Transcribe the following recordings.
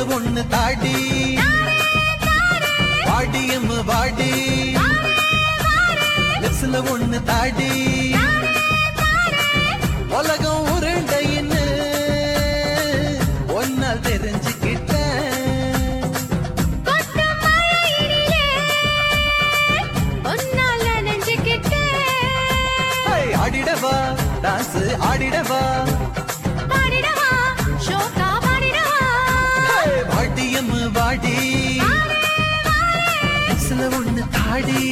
லிப்ஸ்ல ஒண்ணு தாடி வாடியம் வாடி லிப்ஸ்ல ஒண்ணு தாடி உலகம் உருண்டைன்னு ஒன்னால் தெரிஞ்சுக்கிட்டேன் கொட்டு மழையிலே உன்னால நெஞ்சுக்கிட்டேன் ஹை, ஆடிடவா டான்ஸ் ஆடிடவா பாடிடவா ஷோக்கா பாடிடவா ஹை, வாடியம் வாடி லிப்ஸ்ல ஒண்ணு தாடி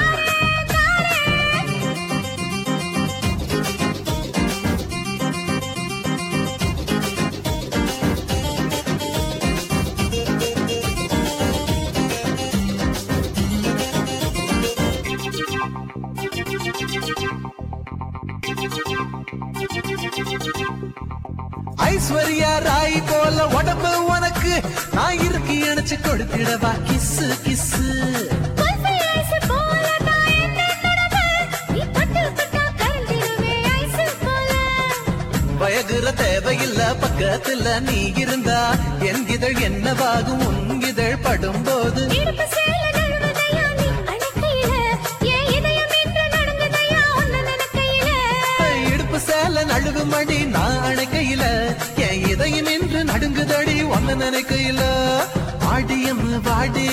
ஐஸ்வர்யா ராய் போல உடம்பு உனக்கு நான் இருக்கு இணைச்சு கொடுத்திடவா கிஸ்ஸு கிஸ்ஸு குல்ஃபி ஐஸ் போல நான் என்ன நடந்து நீ பட்டு பட்டா கரைஞ்சிடுமே ஐஸ் போல வயகுற தேவையில்ல பக்கத்துல நீ இருந்தா என் இதழ் என்னவாகும் உன் இதழ் படும்போது இடுப்பு சேல நழுவுதையா நீ அணைக்கையில என் இதயம் என்று நடுங்குதையா உன்னை நினைக்கையில இடுப்பு சேல நழுவு மடி நான் அணைக்கையில என் இதயம் என்று நடுங்குதடி ஒன்ன நினைக்கையில ஆடியம் வாடி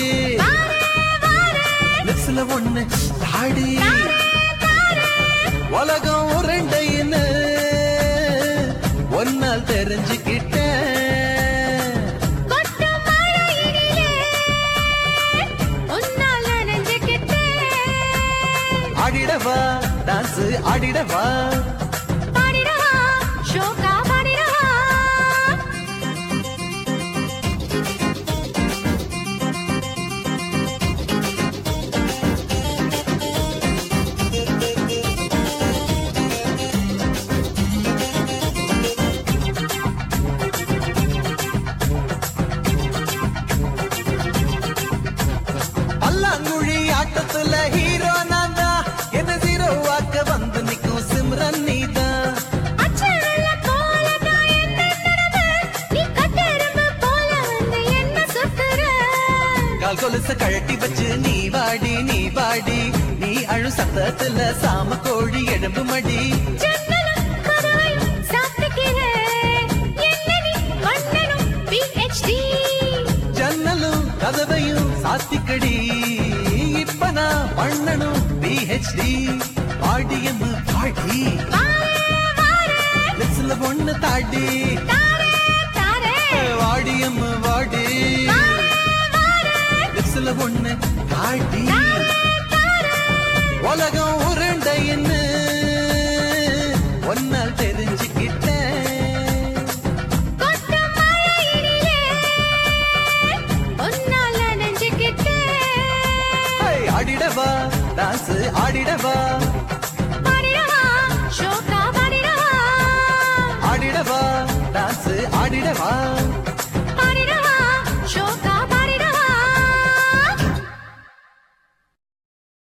லிப்ஸ்ல ஒண்ணு தாடி உலகம் உருண்டைன்னு ஒன்னால் தெரிஞ்சுக்கிட்டேன் கொட்டு மழையிலே உன்னால நெஞ்சுக்கிட்டேன் ஆடிடவா டான்ஸ் ஆடிடவா பாடிடவா ஷோக்கா பாடிடவா பல்லாங்குழி ஆட்டத்துல ஹீரோ நான் தான் என்ன ஹீரோ வாக்க வந்து நிக்கும் சிம்ரன் நீதான் அச்சரல போல நான் என்ன நடந்து நீ கட்டெரும்பு போல வந்து என்ன சுத்துற கால் கொலுச கழட்டி வச்சு நீ வாடி நீ வாடி நீ அழு சத்தத்துல சாம கோழி எலும்பு மடி ஜன்னலும் கதவையும் சாத்திக்கிறேன் என்ன நீ மன்னனும் PhD ஜன்னலும் கதவையும் சாத்திக்கடி இப்ப நான் பண்ணணும் பிஹெச்டி பாடியம் பாடி லிப்ஸ்ல பொண்ணு தாடி தாரே தாரே வாடியம் வாடி லிப்ஸ்ல பொண்ணு தாடி உலகம் உருண்டைன்னு ஒன்னால் தெரிஞ்சுக்கிட்டேன் கொட்டு மழையிலே உன்னால நெஞ்சுக்கிட்டேன் ஹை, ஆடிடவா டான்ஸ் ஆடிடவா